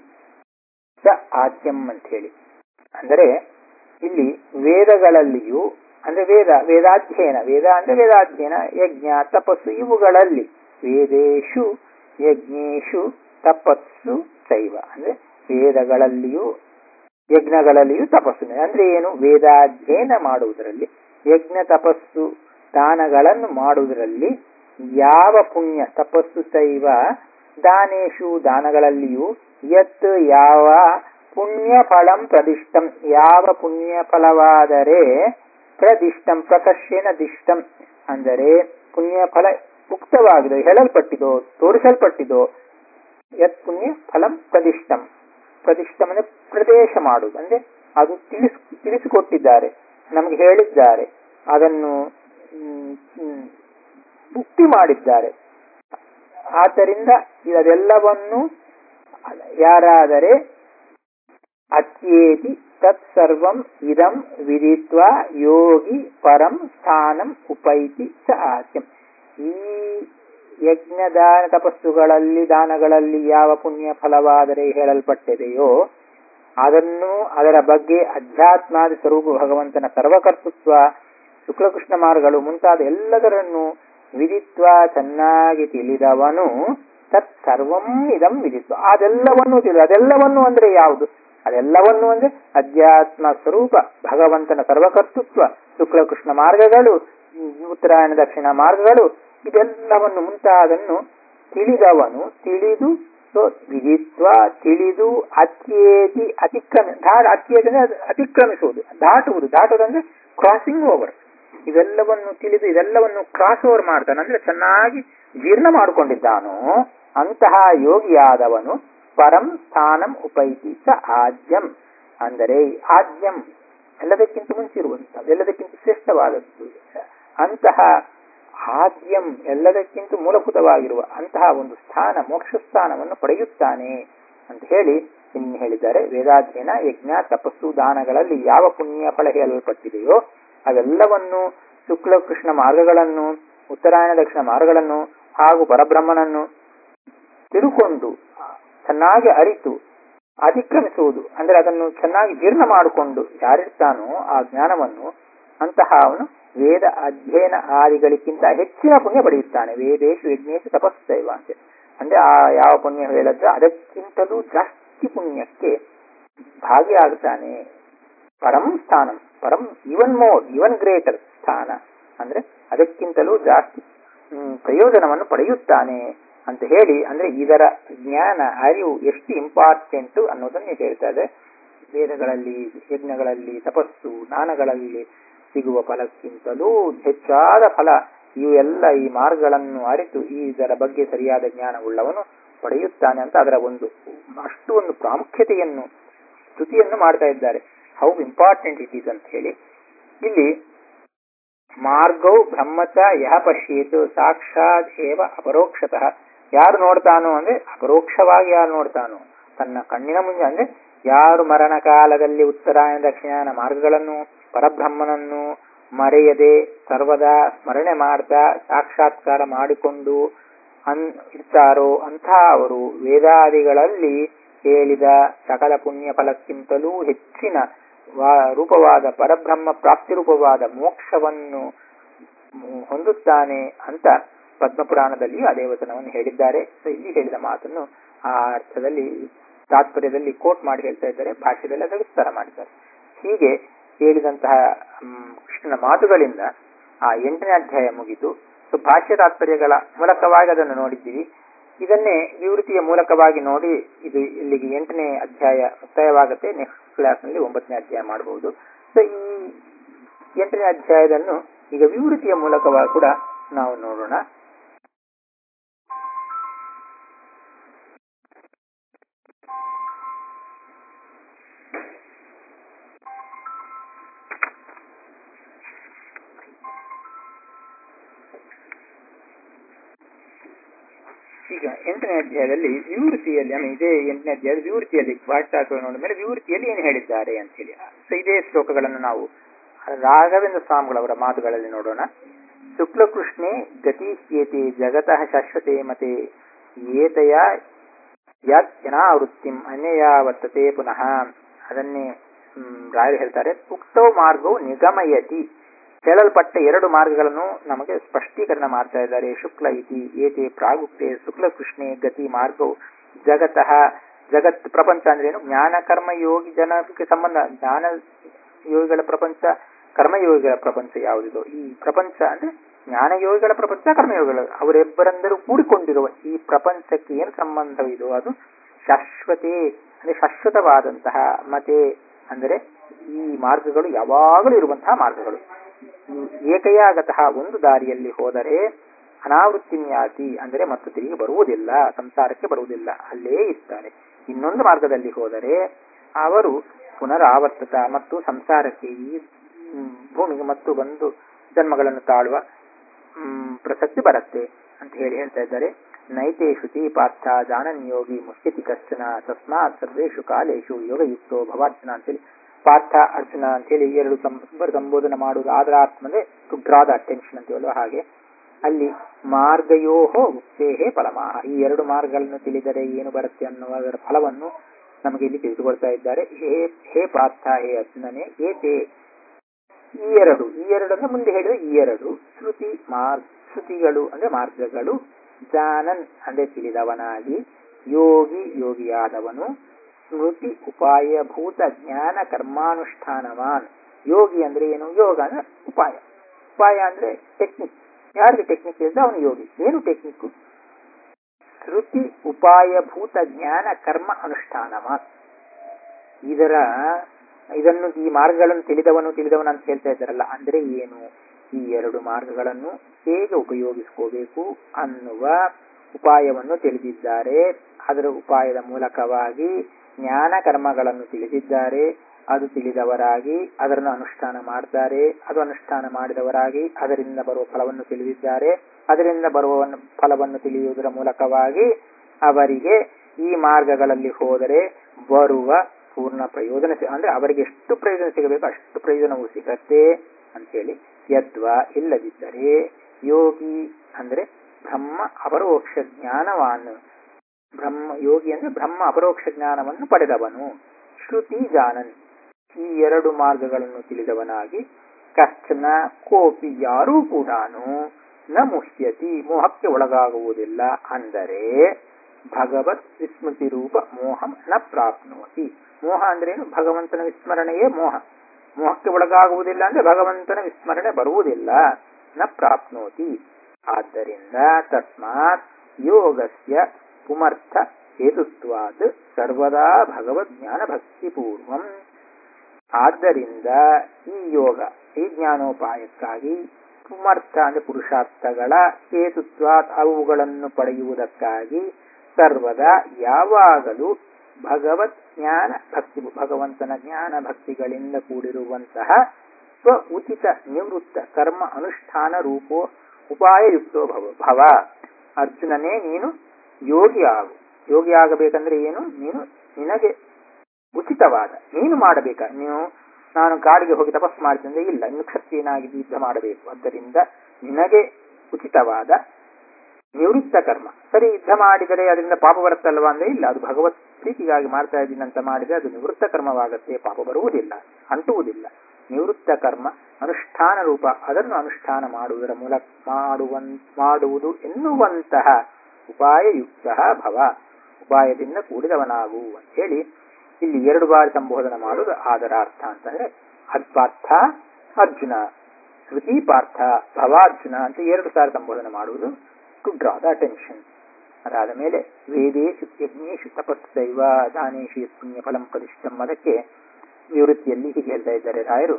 ಸ ಆದ್ಯಂ ಅಂತ ಹೇಳಿ ಅಂದರೆ ಇಲ್ಲಿ ವೇದಗಳಲ್ಲಿಯೂ ಅಂದ್ರೆ ವೇದ ವೇದಾಧ್ಯಯನ ವೇದ ಅಂದ್ರೆ ವೇದಾಧ್ಯಯನ ಯಜ್ಞ ತಪಸ್ಸು ಇವುಗಳಲ್ಲಿ ವೇದೇಶು ಯಜ್ಞೇಶು ತಪಸ್ಸು ಶೈವ ಅಂದ್ರೆ ವೇದಗಳಲ್ಲಿಯೂ ಯಜ್ಞಗಳಲ್ಲಿಯೂ ತಪಸ್ಸು ಅಂದ್ರೆ ಏನು ವೇದಾಧ್ಯಯನ ಮಾಡುವುದರಲ್ಲಿ ಯಜ್ಞ ತಪಸ್ಸು ದಾನಗಳನ್ನು ಮಾಡುವುದರಲ್ಲಿ ಯಾವ ಪುಣ್ಯ ತಪಸ್ಸು ಶೈವ ದಾನೇಶು ದಾನಗಳಲ್ಲಿಯೂ ಯತ್ ಯಾವ ಪುಣ್ಯ ಫಲಂ ಪ್ರದಿಷ್ಟಂ ಯಾವ ಪುಣ್ಯ ಫಲವಾದರೆ ಪ್ರದಿಷ್ಟಂ ಪ್ರಕರ್ಷೇನ ದಿಷ್ಟಂ ಅಂದರೆ ಪುಣ್ಯ ಫಲ ಮುಕ್ತವಾಗಿದೆ ಹೇಳಲ್ಪಟ್ಟಿದೋ ತೋರಿಸಲ್ಪಟ್ಟಿದೋ ಯತ್ ಪುಣ್ಯ ಫಲಂ ಪ್ರದಿಷ್ಟಂ ಪ್ರದಿಷ್ಟಂ ಅಂದ್ರೆ ಪ್ರದೇಶ ಮಾಡುವುದು ಅಂದ್ರೆ ಅದು ತಿಳಿಸ್ ತಿಳಿಸಿಕೊಟ್ಟಿದ್ದಾರೆ ನಮಗೆ ಹೇಳಿದ್ದಾರೆ ಅದನ್ನು ಮ್, ಮ್, ಮುಕ್ತಿ ಮಾಡಿದ್ದಾರೆ ಆದ್ದರಿಂದ ಇದೆಲ್ಲವನ್ನು ಯಾರಾದರೆ ಅತ್ಯೇತಿ ತತ್ಸರ್ವಂ ಇದಂ ವಿದಿತ್ವ ಯೋಗಿ ಪರಂ ಸ್ಥಾನಂ ಉಪೈತಿ ಸ ಆದ್ಯಂ ಈ ಯಜ್ಞದಾನ ತಪಸ್ಸುಗಳಲ್ಲಿ ದಾನಗಳಲ್ಲಿ ಯಾವ ಪುಣ್ಯ ಫಲವಾದರೆ ಹೇಳಲ್ಪಟ್ಟಿದೆಯೋ ಅದನ್ನು ಅದರ ಬಗ್ಗೆ ಅಧ್ಯಾತ್ಮಾದಿ ಸ್ವರೂಪ ಭಗವಂತನ ಸರ್ವಕರ್ತೃತ್ವ ಶುಕ್ಲಕೃಷ್ಣ ಮಾರ್ಗಗಳು ಮುಂತಾದ ಎಲ್ಲದರನ್ನು ವಿದಿತ್ವ ಚೆನ್ನಾಗಿ ತಿಳಿದವನು ತತ್ ಸರ್ವಂ ಇದಂ ವಿದಿತ್ವ ಅದೆಲ್ಲವನ್ನು ತಿಳಿದ ಅದೆಲ್ಲವನ್ನು ಅಂದ್ರೆ ಯಾವುದು ಅದೆಲ್ಲವನ್ನು ಅಂದ್ರೆ ಅಧ್ಯಾತ್ಮ ಸ್ವರೂಪ ಭಗವಂತನ ಸರ್ವಕರ್ತೃತ್ವ ಶುಕ್ಲಕೃಷ್ಣ ಮಾರ್ಗಗಳು ಉತ್ತರಾಯಣ ದಕ್ಷಿಣ ಮಾರ್ಗಗಳು ಇದೆಲ್ಲವನ್ನು ಮುಂತಾದನ್ನು ತಿಳಿದವನು ತಿಳಿದು ಸೊ ವಿಧಿತ್ವ ತಿಳಿದು ಅತ್ಯೇತಿ ಅತಿಕ್ರಮ ದಾಟ ಅತ್ಯೇತಿ ಅಂದ್ರೆ ಅದು ಅತಿಕ್ರಮಿಸುವುದು ದಾಟುವುದು ದಾಟುವುದಂದ್ರೆ ಕ್ರಾಸಿಂಗ್ ಓವರ್ ಇವೆಲ್ಲವನ್ನು ತಿಳಿದು ಇದೆಲ್ಲವನ್ನು ಕ್ರಾಸ್ ಓವರ್ ಮಾಡ್ತಾನೆ ಅಂದ್ರೆ ಚೆನ್ನಾಗಿ ಜೀರ್ಣ ಮಾಡಿಕೊಂಡಿದ್ದಾನೋ ಅಂತಹ ಯೋಗಿಯಾದವನು ಪರಂ ಸ್ಥಾನಂ ಉಪೈತಿ ಸ ಆದ್ಯಂ ಅಂದರೆ ಆದ್ಯಂ ಎಲ್ಲದಕ್ಕಿಂತ ಮುಂಚಿರುವಂತಹ ಎಲ್ಲದಕ್ಕಿಂತ ಶ್ರೇಷ್ಠವಾದದ್ದು ಅಂತಹ ಆದ್ಯಂ ಎಲ್ಲದಕ್ಕಿಂತ ಮೂಲಭೂತವಾಗಿರುವ ಅಂತಹ ಒಂದು ಸ್ಥಾನ ಮೋಕ್ಷ ಸ್ಥಾನವನ್ನು ಪಡೆಯುತ್ತಾನೆ ಅಂತ ಹೇಳಿ ಇನ್ನು ಹೇಳಿದ್ದಾರೆ ವೇದಾಧ್ಯಯನ ಯಜ್ಞ ತಪಸ್ಸು ದಾನಗಳಲ್ಲಿ ಯಾವ ಪುಣ್ಯ ಫಲ ಹೇಳಲ್ಪಟ್ಟಿದೆಯೋ ಅವೆಲ್ಲವನ್ನು ಶುಕ್ಲ ಕೃಷ್ಣ ಮಾರ್ಗಗಳನ್ನು ಉತ್ತರಾಯಣ ದಕ್ಷಿಣ ಮಾರ್ಗಗಳನ್ನು ಹಾಗೂ ಪರಬ್ರಹ್ಮನನ್ನು ತಿಳ್ಕೊಂಡು ಚೆನ್ನಾಗಿ ಅರಿತು ಅತಿಕ್ರಮಿಸುವುದು ಅಂದ್ರೆ ಅದನ್ನು ಚೆನ್ನಾಗಿ ಜೀರ್ಣ ಮಾಡಿಕೊಂಡು ಯಾರಿರ್ತಾನೋ ಆ ಜ್ಞಾನವನ್ನು ಅಂತಹ ಅವನು ವೇದ ಅಧ್ಯಯನ ಆದಿಗಳಿಗಿಂತ ಹೆಚ್ಚಿನ ಪುಣ್ಯ ಪಡೆಯುತ್ತಾನೆ ವೇದೇಶು ಯಜ್ಞೇಶು ತಪಸ್ಸೈವ ಅಂತ ಅಂದ್ರೆ ಆ ಯಾವ ಪುಣ್ಯ ಹೇಳಿದ್ರೆ ಅದಕ್ಕಿಂತಲೂ ಜಾಸ್ತಿ ಭಕ್ತಿ ಪುಣ್ಯಕ್ಕೆ ಭಾಗಿಯಾಗುತ್ತಾನೆ ಪರಂ ಸ್ಥಾನಂ ಪರಂ ಇವನ್ ಮೋರ್ ಇವನ್ ಗ್ರೇಟರ್ ಸ್ಥಾನ ಅಂದ್ರೆ ಅದಕ್ಕಿಂತಲೂ ಜಾಸ್ತಿ ಹ್ಮ್, ಪ್ರಯೋಜನವನ್ನು ಪಡೆಯುತ್ತಾನೆ ಅಂತ ಹೇಳಿ ಅಂದ್ರೆ ಇದರ ಜ್ಞಾನ ಅರಿವು ಎಷ್ಟು ಇಂಪಾರ್ಟೆಂಟ್ ಅನ್ನೋದನ್ನು ಹೇಳ್ತಾ ಇದೆ ವೇದಗಳಲ್ಲಿ ಯಜ್ಞಗಳಲ್ಲಿ ತಪಸ್ಸು ದಾನಗಳಲ್ಲಿ ಸಿಗುವ ಫಲಕ್ಕಿಂತಲೂ ಹೆಚ್ಚಾದ ಫಲ ಇವೆಲ್ಲ ಈ ಮಾರ್ಗಗಳನ್ನು ಅರಿತು ಈ ಇದರ ಬಗ್ಗೆ ಸರಿಯಾದ ಜ್ಞಾನವುಳ್ಳವನು ಪಡೆಯುತ್ತಾನೆ ಅಂತ ಅದರ ಒಂದು ಅಷ್ಟು ಒಂದು ಪ್ರಾಮುಖ್ಯತೆಯನ್ನು ಸ್ತುತಿಯನ್ನು ಮಾಡ್ತಾ ಇದ್ದಾರೆ ಹೌ ಇಂಪಾರ್ಟೆಂಟ್ ಇಟ್ ಈಸ್ ಅಂತ ಹೇಳಿ ಇಲ್ಲಿ ಮಾರ್ಗೌ ಬ್ರಹ್ಮಚ ಯಹ ಪಶ್ಯೇತು ಸಾಕ್ಷಾತ್ ಏವ ಅಪರೋಕ್ಷತಃ ಯಾರು ನೋಡ್ತಾನೋ ಅಂದ್ರೆ ಅಪರೋಕ್ಷವಾಗಿ ಯಾರು ನೋಡ್ತಾನೋ ತನ್ನ ಕಣ್ಣಿನ ಮುಂದೆ ಅಂದ್ರೆ ಯಾರು ಮರಣ ಕಾಲದಲ್ಲಿ ಉತ್ತರಾಯಣ ದಕ್ಷಿಣಾಯನ ಮಾರ್ಗಗಳನ್ನು ಪರಬ್ರಹ್ಮನನ್ನು ಮರೆಯದೆ ಸರ್ವದಾ ಸ್ಮರಣೆ ಮಾಡ್ತಾ ಸಾಕ್ಷಾತ್ಕಾರ ಮಾಡಿಕೊಂಡು ಅನ್ ಇರ್ತಾರೋ ಅಂಥ ಅವರು ವೇದಾದಿಗಳಲ್ಲಿ ಹೇಳಿದ ಸಕಲ ಪುಣ್ಯ ಫಲಕ್ಕಿಂತಲೂ ಹೆಚ್ಚಿನ ವಾ- ರೂಪವಾದ ಪರಬ್ರಹ್ಮ ಪ್ರಾಪ್ತಿ ರೂಪವಾದ ಮೋಕ್ಷವನ್ನು ಮ್, ಹೊಂದುತ್ತಾನೆ ಅಂತ ಪದ್ಮಪುರಾಣದಲ್ಲಿಯೂ ಅದೇ ವಚನವನ್ನು ಹೇಳಿದ್ದಾರೆ ಸೊ ಇಲ್ಲಿ ಹೇಳಿದ ಮಾತನ್ನು ಆ ಅರ್ಥದಲ್ಲಿ ತಾತ್ಪರ್ಯದಲ್ಲಿ ಕೋಟ್ ಮಾಡಿ ಹೇಳ್ತಾ ಇದ್ದಾರೆ ಭಾಷ್ಯದಲ್ಲಿ ಅದರ ವಿಸ್ತಾರ ಮಾಡಿದ್ದಾರೆ ಹೀಗೆ ಹೇಳಿದಂತಹ ಮ್, ಕೃಷ್ಣನ ಮಾತುಗಳಿಂದ ಆ ಎಂಟನೇ ಅಧ್ಯಾಯ ಮುಗಿತು ಸೊ ಭಾಷ್ಯ ತಾತ್ಪರ್ಯಗಳ ಮೂಲಕವಾಗಿ ಅದನ್ನು ನೋಡಿದ್ದೀವಿ ಇದನ್ನೇ ವಿವೃತಿಯ ಮೂಲಕವಾಗಿ ನೋಡಿ ಇದು ಇಲ್ಲಿಗೆ ಎಂಟನೇ ಅಧ್ಯಾಯ ಮುಕ್ತಾಯವಾಗುತ್ತೆ ನೆಕ್ಸ್ಟ್ ಕ್ಲಾಸ್ನಲ್ಲಿ ಒಂಬತ್ತನೇ ಅಧ್ಯಾಯ ಮಾಡಬಹುದು ಸೊ ಈ ಎಂಟನೇ ಅಧ್ಯಾಯದನ್ನು ಈಗ ವಿವೃತಿಯ ಮೂಲಕವಾಗಿ ಕೂಡ ನಾವು ನೋಡೋಣ ಈಗ ಎಂಟನೇ ಅಧ್ಯಾಯದಲ್ಲಿ ವಿವೃತಿಯಲ್ಲಿ ಅಂದ್ರೆ ಇದೇ ಎಂಟನೇ ಅಧ್ಯಾಯದ ವಿವೃತಿಯಲ್ಲಿ ಭಾಷಾತ್ವ ನೋಡಿದ ಮೇಲೆ ವಿವೃತಿಯಲ್ಲಿ ಏನು ಹೇಳಿದ್ದಾರೆ ಅಂತ ಹೇಳಿ ಸೊ ಇದೇ ಶ್ಲೋಕಗಳನ್ನು ನಾವು ರಾಘವೇಂದ್ರ ಸ್ವಾಮಿಗಳವರ ಮಾತುಗಳಲ್ಲಿ ನೋಡೋಣ ಶುಕ್ಲಕೃಷ್ಣೆ ಗತಿ ಏತೆ ಜಗತಃ ಶಾಶ್ವತೆ ಮತೆ ಏತಯ ಯನಾವೃತ್ತಿಂ ಅನ್ಯಯ ವರ್ತತೆ ಪುನಃ ಅದನ್ನೇ ಹ್ಮ್, ರಾಯರು ಹೇಳ್ತಾರೆ ಉಕ್ತೌ ಮಾರ್ಗವು ನಿಗಮಯತಿ ಹೇಳಲ್ಪಟ್ಟ ಎರಡು ಮಾರ್ಗಗಳನ್ನು ನಮಗೆ ಸ್ಪಷ್ಟೀಕರಣ ಮಾಡ್ತಾ ಇದ್ದಾರೆ ಶುಕ್ಲ ಇತಿ ಏತೆ ಪ್ರಾಗುಕ್ತೆ ಶುಕ್ಲ ಕೃಷ್ಣೆ ಗತಿ ಮಾರ್ಗವು ಜಗತಃ ಜಗತ್ ಪ್ರಪಂಚ ಅಂದ್ರೆ ಏನು ಜ್ಞಾನ ಕರ್ಮ ಯೋಗಿ ಜನಕ್ಕೆ ಸಂಬಂಧ ಜ್ಞಾನ ಯೋಗಿಗಳ ಪ್ರಪಂಚ ಕರ್ಮಯೋಗಿಗಳ ಪ್ರಪಂಚ ಯಾವುದಿದೋ ಈ ಪ್ರಪಂಚ ಅಂದ್ರೆ ಜ್ಞಾನ ಯೋಗಿಗಳ ಪ್ರಪಂಚ ಕರ್ಮಯೋಗಿಗಳ ಅವರಿಬ್ಬರಂದರೂ ಕೂಡಿಕೊಂಡಿರುವ ಈ ಪ್ರಪಂಚಕ್ಕೆ ಏನು ಸಂಬಂಧವಿದೋ ಅದು ಶಾಶ್ವತೆ ಅಂದ್ರೆ ಶಾಶ್ವತವಾದಂತಹ ಮತ್ತೆ ಅಂದರೆ ಈ ಮಾರ್ಗಗಳು ಯಾವಾಗಲೂ ಇರುವಂತಹ ಮಾರ್ಗಗಳು ಏಕಯಾಗತಃ ಒಂದು ದಾರಿಯಲ್ಲಿ ಹೋದರೆ ಅನಾವೃತ್ತಿನ್ಯಾತಿ ಅಂದರೆ ಮತ್ತು ತಿರುಗಿ ಬರುವುದಿಲ್ಲ ಸಂಸಾರಕ್ಕೆ ಬರುವುದಿಲ್ಲ ಅಲ್ಲೇ ಇರ್ತಾರೆ ಇನ್ನೊಂದು ಮಾರ್ಗದಲ್ಲಿ ಹೋದರೆ ಅವರು ಪುನರಾವರ್ತತ ಮತ್ತು ಸಂಸಾರಕ್ಕೆ ಈ ಹ್ಮ್, ಭೂಮಿಗೆ ಮತ್ತು ಬಂದು ಜನ್ಮಗಳನ್ನು ತಾಳುವ ಹ್ಮ್, ಪ್ರಸಕ್ತಿ ಬರುತ್ತೆ ಅಂತ ಹೇಳಿ ಹೇಳ್ತಾ ಇದ್ದಾರೆ ನೈತೆ ಶ್ರುತಿ ಪಾರ್ಥ ಜಾನನ್ ಯೋಗಿ ಮುಖ್ಯತಿ ಕಶ್ಚನ ತಸ್ಮಾತ್ ಸರ್ವೇಷು ಕಾಲೇಶು ಯೋಗಯುಕ್ತೋ ಭವಾರ್ಚನ ಅಂತೇಳಿ ಪಾರ್ಥ ಅರ್ಜುನ ಅಂತೇಳಿ ಎರಡು ಸಂ- ಇಬ್ಬರು ಸಂಬೋಧನೆ ಮಾಡುವುದು ಆದ್ರ ಆತ್ಮದೇ ಟು ಡ್ರಾ ದ ಅಟೆನ್ಷನ್ ಅಂತೀವಲ್ವ ಹಾಗೆ ಅಲ್ಲಿ ಮಾರ್ಗಯೋಹೋ ಮುಕ್ತೇಹೇ ಫಲಮಾಹ ಈ ಎರಡು ಮಾರ್ಗಗಳನ್ನು ತಿಳಿದರೆ ಏನು ಬರುತ್ತೆ ಅನ್ನುವುದರ ಫಲವನ್ನು ನಮಗೆ ಇಲ್ಲಿ ತಿಳಿದುಕೊಳ್ತಾ ಇದ್ದಾರೆ ಹೇ ಹೇ ಪಾರ್ಥ ಹೇ ಅರ್ಜುನನೇ ಏತೆ ಈ ಎರಡು ಈ ಎರಡು ಅಂದ್ರೆ ಮುಂದೆ ಹೇಳಿದ ಈ ಎರಡು ಶ್ರುತಿ ಮಾರ್ಗ ಶ್ರುತಿಗಳು ಅಂದ್ರೆ ಮಾರ್ಗಗಳು ಜಾನನ್ ಅಂದ್ರೆ ತಿಳಿದವನಾಗಿ ಯೋಗಿ ಯೋಗಿಯಾದವನು ಸ್ಮೃತಿ ಉಪಾಯ ಭೂತ ಜ್ಞಾನ ಕರ್ಮಾನುಷ್ಠಾನವಾನ್ ಯೋಗಿ ಅಂದ್ರೆ ಏನು ಯೋಗ ಅಂದ್ರೆ ಉಪಾಯ ಉಪಾಯ ಅಂದ್ರೆ ಟೆಕ್ನಿಕ್ ಯಾರಿಗೆ ಟೆಕ್ನಿಕ್ ಇರುತ್ತೆ ಅವನು ಯೋಗಿ ಏನು ಟೆಕ್ನಿಕ್ ಶ್ರುತಿ ಉಪಾಯ ಭೂತ ಜ್ಞಾನ ಕರ್ಮ ಅನುಷ್ಠಾನವಾನ್ ಇದರ ಇದನ್ನು ಈ ಮಾರ್ಗಗಳನ್ನು ತಿಳಿದವನು ತಿಳಿದವನು ಅಂತ ಹೇಳ್ತಾ ಇದ್ದಾರಲ್ಲ ಅಂದ್ರೆ ಏನು ಈ ಎರಡು ಮಾರ್ಗಗಳನ್ನು ಹೇಗೆ ಉಪಯೋಗಿಸ್ಕೋಬೇಕು ಅನ್ನುವ ಉಪಾಯವನ್ನು ತಿಳಿದಿದ್ದಾರೆ ಅದರ ಉಪಾಯದ ಮೂಲಕವಾಗಿ ಜ್ಞಾನ ಕರ್ಮಗಳನ್ನು ತಿಳಿದಿದ್ದಾರೆ ಅದು ತಿಳಿದವರಾಗಿ ಅದನ್ನು ಅನುಷ್ಠಾನ ಮಾಡ್ತಾರೆ ಅದು ಅನುಷ್ಠಾನ ಮಾಡಿದವರಾಗಿ ಅದರಿಂದ ಬರುವ ಫಲವನ್ನು ತಿಳಿದಿದ್ದಾರೆ ಅದರಿಂದ ಬರುವ ಫಲವನ್ನು ತಿಳಿಯುವುದರ ಮೂಲಕವಾಗಿ ಅವರಿಗೆ ಈ ಮಾರ್ಗಗಳಲ್ಲಿ ಹೋದರೆ ಬರುವ ಪೂರ್ಣ ಪ್ರಯೋಜನ ಸಿ- ಅಂದ್ರೆ ಅವರಿಗೆ ಎಷ್ಟು ಪ್ರಯೋಜನ ಸಿಗಬೇಕು ಅಷ್ಟು ಪ್ರಯೋಜನವೂ ಸಿಗತ್ತೆ ಅಂತೇಳಿ ಯದ್ವಾ ಇಲ್ಲದಿದ್ದರೆ ಯೋಗಿ ಅಂದ್ರೆ ಬ್ರಹ್ಮ ಅಪರೋಕ್ಷ ಜ್ಞಾನವಾನ್ ಬ್ರಹ್ಮ ಯೋಗಿ ಅಂದ್ರೆ ಬ್ರಹ್ಮ ಅಪರೋಕ್ಷ ಜ್ಞಾನವನ್ನು ಪಡೆದವನು ಶ್ರುತಿ ಜಾನನ್ ಈ ಎರಡು ಮಾರ್ಗಗಳನ್ನು ತಿಳಿದವನಾಗಿ ಕಶ್ಚನ ಕೋಪಿ ಯಾರೂ ಕೂಡ ನ ಮುಹ್ಯತಿ ಮೋಹಕ್ಕೆ ಒಳಗಾಗುವುದಿಲ್ಲ ಅಂದರೆ ಭಗವತ್ ವಿಸ್ಮೃತಿ ರೂಪ ಮೋಹಂ ನ ಪ್ರಾಪ್ನೋತಿ ಮೋಹ ಅಂದ್ರೇನು ಭಗವಂತನ ವಿಸ್ಮರಣೆಯೇ ಮೋಹ ಮೋಹಕ್ಕೆ ಒಳಗಾಗುವುದಿಲ್ಲ ಅಂದ್ರೆ ಭಗವಂತನ ವಿಸ್ಮರಣೆ ಬರುವುದಿಲ್ಲ ನ ಪ್ರಾಪ್ನೋತಿ ಆದ್ದರಿಂದ ತಸ್ಮಾತ್ ಯೋಗಸ್ಯ ಪುಮರ್ಥ ಹೇತುತ್ವಾದ್ ಸರ್ವದಾ ಭಗವದ್ ಜ್ಞಾನ ಭಕ್ತಿ ಪೂರ್ವಂ ಆದ್ದರಿಂದ ಈ ಯೋಗ ಈ ಜ್ಞಾನೋಪಾಯಕ್ಕಾಗಿ ಪುಮರ್ಥ ಅಂದ್ರೆ ಪುರುಷಾರ್ಥಗಳ ಹೇತುತ್ವ ಅವುಗಳನ್ನು ಪಡೆಯುವುದಕ್ಕಾಗಿ ಸರ್ವದಾ ಯಾವಾಗಲೂ ಭಗವತ್ ಜ್ಞಾನ ಭಕ್ತಿ ಭಗವಂತನ ಜ್ಞಾನ ಭಕ್ತಿಗಳಿಂದ ಕೂಡಿರುವಂತಹ ಸ್ವ ಉಚಿತ ನಿವೃತ್ತ ಕರ್ಮ ಅನುಷ್ಠಾನ ರೂಪೋ ಉಪಾಯಯುಕ್ತೋ ಭವ ಭವ ಅರ್ಜುನನೇ ನೀನು ಯೋಗಿ ಆಗು ಯೋಗಿ ಆಗಬೇಕಂದ್ರೆ ಏನು ನೀನು ನಿನಗೆ ಉಚಿತವಾದ ನೀನು ಮಾಡಬೇಕ ನೀವು ನಾನು ಕಾಡಿಗೆ ಹೋಗಿ ತಪಸ್ಸು ಮಾಡ್ತೀನಿ ಇಲ್ಲ ಇನ್ನು ಕ್ಷತ್ರಿಯನಾಗಿ ಯುದ್ಧ ಮಾಡಬೇಕು ಆದ್ದರಿಂದ ನಿನಗೆ ಉಚಿತವಾದ ನಿವೃತ್ತ ಕರ್ಮ ಸರಿ ಯುದ್ಧ ಮಾಡಿದರೆ ಅದರಿಂದ ಪಾಪ ಬರುತ್ತಲ್ವಾ ಅಂದ್ರೆ ಇಲ್ಲ ಅದು ಭಗವತ್ ಪ್ರೀತಿಗಾಗಿ ಮಾಡ್ತಾ ಇದ್ದೀನಿ ಅಂತ ಮಾಡಿದ್ರೆ ಅದು ನಿವೃತ್ತ ಕರ್ಮವಾಗತ್ತೆ ಪಾಪ ಬರುವುದಿಲ್ಲ ಅಂಟುವುದಿಲ್ಲ ನಿವೃತ್ತ ಕರ್ಮ ಅನುಷ್ಠಾನ ರೂಪ ಅದನ್ನು ಅನುಷ್ಠಾನ ಮಾಡುವುದರ ಮೂಲಕ ಮಾಡುವನ್ ಮಾಡುವುದು ಎನ್ನುವಂತಹ ಉಪಾಯಯುಕ್ತ ಭವ ಉಪಾಯದಿಂದ ಕೂಡಿದವನಾಗು ಅಂತ ಹೇಳಿ ಇಲ್ಲಿ ಎರಡು ಬಾರಿ ಸಂಬೋಧನೆ ಮಾಡುವುದು ಅದರ ಅರ್ಥ ಅಂತಂದ್ರೆ ಅದ್ಪಾರ್ಥ ಅರ್ಜುನ ಶ್ರುತಿ ಪಾರ್ಥ ಭವಾರ್ಜುನ ಅಂತ ಎರಡು ಸಾರಿ ಸಂಬೋಧನೆ ಮಾಡುವುದು ಟು ಡ್ರಾ ದ ಅಟೆನ್ಷನ್ ಅದಾದ ಮೇಲೆ ವೇದೇಶು ಯಜ್ಞೇಶು ತಪಸ್ಸೈವ ದಾನೇಶು ಪುಣ್ಯ ಫಲಂ ಪ್ರದಿಷ್ಟಂ ಅದಕ್ಕೆ ನಿವೃತ್ತಿಯಲ್ಲಿ ಹೀಗೆ ಹೇಳ್ತಾ ಇದ್ದಾರೆ ರಾಯರು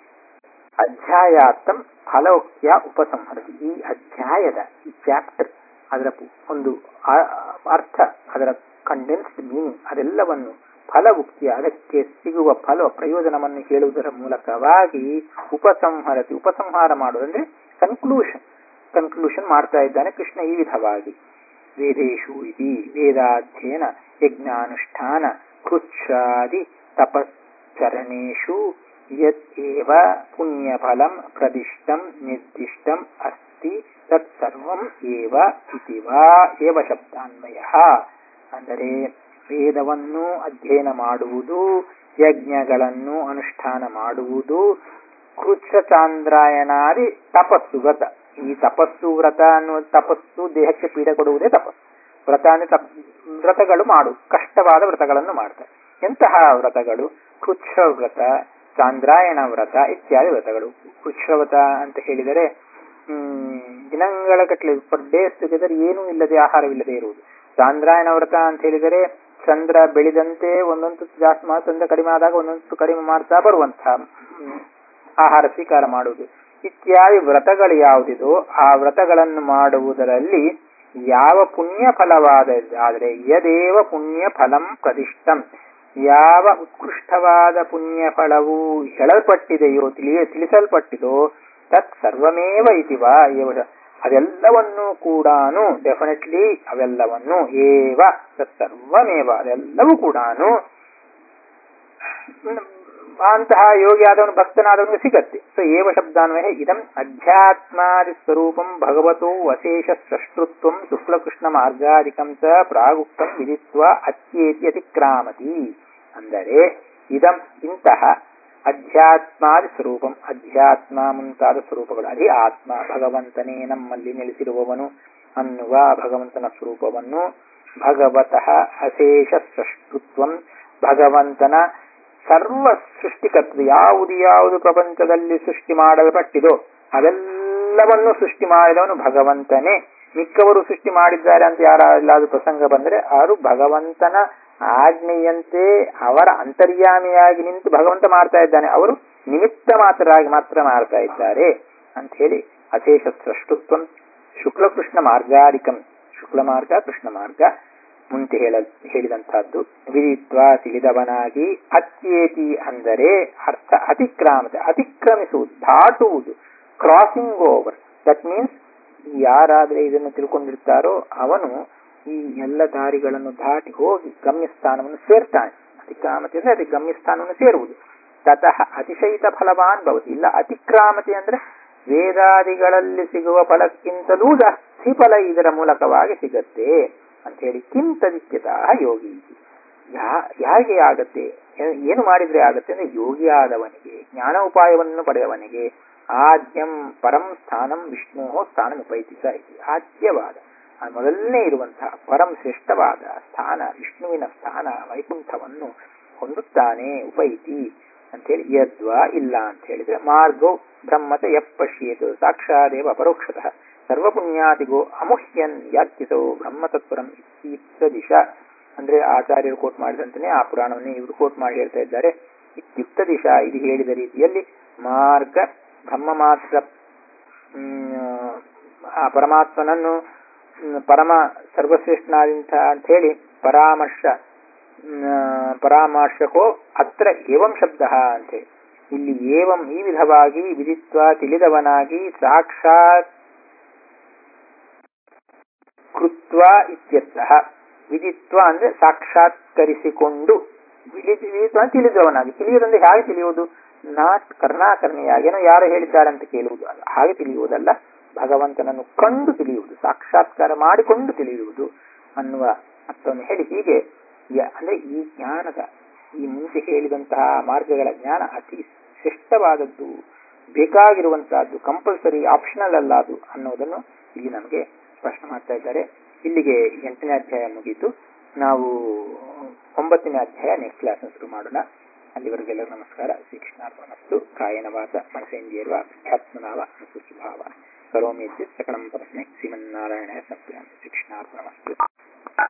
ಅಧ್ಯಾಯಾರ್ಥಂ ಫಲೋಕ್ತಿಯ ಉಪಸಂಹರತಿ ಈ ಅಧ್ಯಾಯದ ಈ ಚಾಪ್ಟರ್ ಅದರ ಒಂದು ಅರ್ಥ ಅದರ ಕಂಡೆನ್ಸ್ಡ್ ಮೀನಿಂಗ್ ಅದೆಲ್ಲವನ್ನು ಫಲ ಉಕ್ತಿಯ ಅದಕ್ಕೆ ಸಿಗುವ ಫಲ ಪ್ರಯೋಜನವನ್ನು ಹೇಳುವುದರ ಮೂಲಕವಾಗಿ ಉಪಸಂಹರತಿ ಉಪಸಂಹಾರ ಮಾಡುವುದಂದ್ರೆ ಕನ್ಕ್ಲೂಷನ್ ಕನ್ಕ್ಲೂಷನ್ ಮಾಡ್ತಾ ಇದ್ದಾನೆ ಕೃಷ್ಣ ಈ ವಿಧವಾಗಿ ವೇದೇಶು ಇತಿ ವೇದಾಧ್ಯಯನ ಯಜ್ಞಾನುಷ್ಠಾನ ಕೃಚ್ಛಾದಿ ತಪಶ್ಚರಣೇಶು ಯತ್ ಪುಣ್ಯಫಲಂ ಪ್ರದಿಷ್ಟಂ ನಿರ್ದಿಷ್ಟಂ ಅಸ್ತಿ ತತ್ ಸರ್ವಂ ಏವ ಇತಿ ವಾ ಏವ ಶಬ್ದಾನ್ವಯ ಅಂದರೆ ವೇದವನ್ನು ಅಧ್ಯಯನ ಮಾಡುವುದು ಯಜ್ಞಗಳನ್ನು ಅನುಷ್ಠಾನ ಮಾಡುವುದು ಕೃಚ್ಛ ಚಾಂದ್ರಾಯಣಾದಿ ತಪಸ್ಸು ವ್ರತ ಈ ತಪಸ್ಸು ವ್ರತ ಅನ್ನುವ ತಪಸ್ಸು ದೇಹಕ್ಕೆ ಪೀಡೆ ಕೊಡುವುದೇ ತಪಸ್ಸು ವ್ರತ ಅಂದ್ರೆ ತಪ್ ವ್ರತಗಳು ಮಾಡು ಕಷ್ಟವಾದ ವ್ರತಗಳನ್ನು ಮಾಡ್ತಾರೆ ಎಂತಹ ವ್ರತಗಳು ಕೃಚ್ಛ ವ್ರತ ಚಾಂದ್ರಾಯಣ ವ್ರತ ಇತ್ಯಾದಿ ವ್ರತಗಳು ಕೃಚ್ಛ ವ್ರತ ಅಂತ ಹೇಳಿದರೆ ಹ್ಮ್ ದಿನಗಳ ಕಟ್ಲೆ ಫಾರ್ ಡೇಸ್ ಟುಗೆದರ್ ಏನೂ ಇಲ್ಲದೆ ಆಹಾರವಿಲ್ಲದೆ ಇರುವುದು ಚಾಂದ್ರಾಯಣ ವ್ರತ ಅಂತ ಹೇಳಿದರೆ ಚಂದ್ರ ಬೆಳೆದಂತೆ ಒಂದೊಂದು ಜಾಸ್ತಿ ಮಾಡಿ ಚಂದ್ರ ಕಡಿಮೆ ಆದಾಗ ಒಂದೊಂದು ಕಡಿಮೆ ಮಾಡ್ತಾ ಬರುವಂತಹ ಆಹಾರ ಸ್ವೀಕಾರ ಮಾಡುವುದು ಇತ್ಯಾದಿ ವ್ರತಗಳು ಯಾವುದಿದೋ ಆ ವ್ರತಗಳನ್ನು ಮಾಡುವುದರಲ್ಲಿ ಯಾವ ಪುಣ್ಯ ಫಲವಾದರೆ ಯದೇವ ಪುಣ್ಯ ಫಲಂ ಪ್ರದಿಷ್ಟಂ ಯಾವ ಉತ್ಕೃಷ್ಟವಾದ ಪುಣ್ಯ ಫಲವು ಹೇಳಲ್ಪಟ್ಟಿದೆಯೋ ತಿಳಿಯ ತಿಳಿಸಲ್ಪಟ್ಟಿದೋ ತತ್ ಸರ್ವಮೇವ ಇತಿವಾ ಅದೆಲ್ಲವನ್ನೂ ಕೂಡ ಡೆಫಿನೆಟ್ಲಿ ಅವೆಲ್ಲವನ್ನು ಏವ ತತ್ ಸರ್ವಮೇವ ಅದೆಲ್ಲವೂ ಕೂಡ ಅಂತಹ ಯೋಗಿ ಆದವನು ಭಕ್ತನಾದವನಿಗೆ ಸಿಗತ್ತೆ ಸೊ ಏವ ಶಬ್ದಾನ್ವಯ ಇದಂ ಅಧ್ಯಾತ್ಮಾದಿ ಸ್ವರೂಪಂ ಭಗವತೋ ಅಶೇಷ ಸೃಷ್ಟೃತ್ವಂ ಶುಕ್ಲಕೃಷ್ಣ ಮಾರ್ಗಾಧಿಕಂ ಚ ಪ್ರಾಗುಕ್ತಂ ವಿಧಿತ್ವ ಅತ್ಯೇತಿ ಅತಿಕ್ರಾಮತಿ ಅಂದರೆ ಇದಂ ಇಂತಹ ಅಧ್ಯಾತ್ಮಾದಿ ಸ್ವರೂಪಂ ಅಧ್ಯಾತ್ಮ ಮುಂತಾದ ಸ್ವರೂಪಗಳು ಅದೇ ಆತ್ಮ ಭಗವಂತನೇ ನಮ್ಮಲ್ಲಿ ನೆಲೆಸಿರುವವನು ಅನ್ನುವ ಭಗವಂತನ ಸ್ವರೂಪವನ್ನು ಭಗವತಃ ಅಶೇಷ ಸೃಷ್ಟೃತ್ವಂ ಭಗವಂತನ ಸರ್ವ ಸೃಷ್ಟಿಕರ್ತ ಯಾವುದು ಯಾವುದು ಪ್ರಪಂಚದಲ್ಲಿ ಸೃಷ್ಟಿ ಮಾಡಲ್ಪಟ್ಟಿದೋ ಅದೆಲ್ಲವನ್ನು ಸೃಷ್ಟಿ ಮಾಡಿದವನು ಭಗವಂತನೇ ಮಿಕ್ಕವರು ಸೃಷ್ಟಿ ಮಾಡಿದ್ದಾರೆ ಅಂತ ಯಾರೆಲ್ಲಾದ್ರೂ ಪ್ರಸಂಗ ಬಂದರೆ ಅವರು ಭಗವಂತನ ಆಜ್ಞೆಯಂತೆ ಅವರ ಅಂತರ್ಯಾಮಿಯಾಗಿ ನಿಂತು ಭಗವಂತ ಮಾಡ್ತಾ ಇದ್ದಾನೆ ಅವರು ನಿಮಿತ್ತ ಮಾತ್ರರಾಗಿ ಮಾತ್ರ ಮಾಡ್ತಾ ಇದ್ದಾರೆ ಅಂತ ಹೇಳಿ ಅಶೇಷ ಸೃಷ್ಟುತ್ವ ಶುಕ್ಲಕೃಷ್ಣ ಮಾರ್ಗಾರಿಕಂ ಶುಕ್ಲ ಮಾರ್ಗ ಕೃಷ್ಣ ಮಾರ್ಗ ಮುಂಚೆ ಹೇಳ ಹೇಳಿದಂತಹದ್ದು ವಿದಿತ್ವ ತಿಳಿದವನಾಗಿ ಅತ್ಯೇತಿ ಅಂದರೆ ಅರ್ಥ ಅತಿಕ್ರಾಮತೆ ಅತಿಕ್ರಮಿಸುವುದು ದಾಟುವುದು ಕ್ರಾಸಿಂಗ್ ಓವರ್ ದಟ್ ಮೀನ್ಸ್ ಯಾರಾದ್ರೆ ಇದನ್ನು ತಿಳ್ಕೊಂಡಿರ್ತಾರೋ ಅವನು ಈ ಎಲ್ಲ ದಾರಿಗಳನ್ನು ದಾಟಿ ಹೋಗಿ ಗಮ್ಯಸ್ಥಾನವನ್ನು ಸೇರ್ತಾನೆ ಅತಿಕ್ರಾಮತೆ ಅಂದ್ರೆ ಅತಿ ಗಮ್ಯಸ್ಥಾನವನ್ನು ಸೇರುವುದು ತತಃ ಅತಿಶಯಿತ ಫಲವಾನ್ ಭವತಿ ಇಲ್ಲ ಅತಿಕ್ರಾಮತೆ ಅಂದ್ರೆ ವೇದಾದಿಗಳಲ್ಲಿ ಸಿಗುವ ಫಲಕ್ಕಿಂತಲೂ ಜಾಸ್ತಿ ಫಲ ಇದರ ಮೂಲಕವಾಗಿ ಸಿಗತ್ತೆ ಅಂತ ಹೇಳಿ ಕಿಂತದಿತ್ಯತಃ ಯೋಗಿ ಯಾ ಹೇಗೆ ಆಗತ್ತೆ ಏನು ಮಾಡಿದ್ರೆ ಆಗತ್ತೆ ಅಂದ್ರೆ ಯೋಗಿ ಆದವನಿಗೆ ಜ್ಞಾನ ಉಪಾಯವನ್ನು ಪಡೆದವನಿಗೆ ಆದ್ಯಂ ಪರಂ ಸ್ಥಾನಂ ವಿಷ್ಣು ಸ್ಥಾನ ಉಪೈತಿಸ ಇದೆ ಆದ್ಯವಾದ ಆ ಮೊದಲನೇ ಇರುವಂತಹ ಪರಂ ಶ್ರೇಷ್ಠವಾದ ಸ್ಥಾನ ವಿಷ್ಣುವಿನ ಸ್ಥಾನ ವೈಕುಂಠವನ್ನು ಹೊಂದುತ್ತಾನೆ ಉಪೈತಿ ಅಂತೇಳಿ ಯದ್ವಾ ಇಲ್ಲ ಅಂತ ಹೇಳಿದ್ರೆ ಮಾರ್ಗೋ ಬ್ರಹ್ಮತ ಯಪ್ಪಶ್ಯೇತು ಸಾಕ್ಷಾದೇವ ಅಪರೋಕ್ಷತಃ ಸರ್ವಪುಣ್ಯಾತಿಗೋ ಅಮುಹ್ಯನ್ ಯಾತ್ಯಿಸೋ ಬ್ರಹ್ಮತತ್ಪರಂ ಇತ್ಯುಕ್ತ ದಿಶ ಅಂದ್ರೆ ಆಚಾರ್ಯರು ಕೋಟ್ ಮಾಡಿದಂತೆಯೇ ಆ ಪುರಾಣವನ್ನೇ ಇವರು ಕೋಟ್ ಮಾಡಿ ಹೇಳ್ತಾ ಇದ್ದಾರೆ ಇತ್ಯುಕ್ತ ದಿಶ ಇದು ಹೇಳಿದ ರೀತಿಯಲ್ಲಿ ಮಾರ್ಗ ಬ್ರಹ್ಮ ಮಾತ್ರ ಹ್ಮ್, ಆ ಪರಮಾತ್ಮನನ್ನು ಹ್ಮ್, ಪರಮ ಸರ್ವಶ್ರೇಷ್ಠನಾದಿಂತ ಅಂತ ಹೇಳಿ ಪರಾಮರ್ಶ ಹ್ಮ್, ಪರಾಮರ್ಶಕೋ ಅತ್ರ ಏವಂ ಶಬ್ದ ಅಂತೇಳಿ ಇಲ್ಲಿ ಏವಂ ಈ ವಿಧವಾಗಿ ವಿಧಿತ್ವ ತಿಳಿದವನಾಗಿ ಸಾಕ್ಷಾತ್ ಕೃತ್ವ ಇತ್ಯರ್ಥಃ ವಿಧಿತ್ವ ಅಂದ್ರೆ ಸಾಕ್ಷಾತ್ಕರಿಸಿಕೊಂಡು ವಿಧಿತ್ವ ತಿಳಿದವನಾಗಿ ತಿಳಿಯುವುದಂದ್ರೆ ಹೇಗೆ ತಿಳಿಯುವುದು ನಾಟ್ ಕರ್ಣಾಕರ್ಣಿಯಾಗಿ ಏನೋ ಯಾರು ಹೇಳಿದ್ದಾರೆ ಅಂತ ಕೇಳುವುದು ಅಲ್ಲ ಹಾಗೆ ತಿಳಿಯುವುದಲ್ಲ ಭಗವಂತನನ್ನು ಕಂಡು ತಿಳಿಯುವುದು ಸಾಕ್ಷಾತ್ಕಾರ ಮಾಡಿಕೊಂಡು ತಿಳಿಯುವುದು ಅನ್ನುವ ಅರ್ಥವನ್ನು ಹೇಳಿ ಹೀಗೆ ಯ- ಅಂದ್ರೆ ಈ ಜ್ಞಾನದ ಈ ಮುಂಚೆ ಹೇಳಿದಂತಹ ಮಾರ್ಗಗಳ ಜ್ಞಾನ ಅತಿ ಶ್ರೇಷ್ಠವಾದದ್ದು ಬೇಕಾಗಿರುವಂತಹದ್ದು ಕಂಪಲ್ಸರಿ ಆಪ್ಷನಲ್ ಅಲ್ಲ ಅದು ಅನ್ನೋದನ್ನು ಇಲ್ಲಿ ನಮಗೆ ಸ್ಪಷ್ಟ ಮಾಡ್ತಾ ಇದ್ದಾರೆ ಇಲ್ಲಿಗೆ ಎಂಟನೇ ಅಧ್ಯಾಯ ಮುಗೀತು ನಾವು ಒಂಬತ್ತನೇ ಅಧ್ಯಾಯ ನೆಕ್ಸ್ಟ್ ಕ್ಲಾಸ್ ಶುರು ಮಾಡೋಣ ಅಲ್ಲಿವರೆಗೆಲ್ಲರೂ ನಮಸ್ಕಾರ ಶ್ರೀ ಕೃಷ್ಣಾರ್ಪಣಸ್ತು ಕಾಯನ ವಾಸ ಮನಸೇಂದ್ರಿಯರ್ವ ಅಧ್ಯಾತ್ಮನಾವ ಅನುಸುಭಾವ ಕರೋಮಿ ಸಕಲಂ ಪರಸ್ಮೈ ಶ್ರೀಮನ್ನಾರಾಯಣ ಸಂಪ್ರಿಯಾಮಿ ಶ್ರೀ ಕೃಷ್ಣಾರ್ಪಣಮಸ್ತು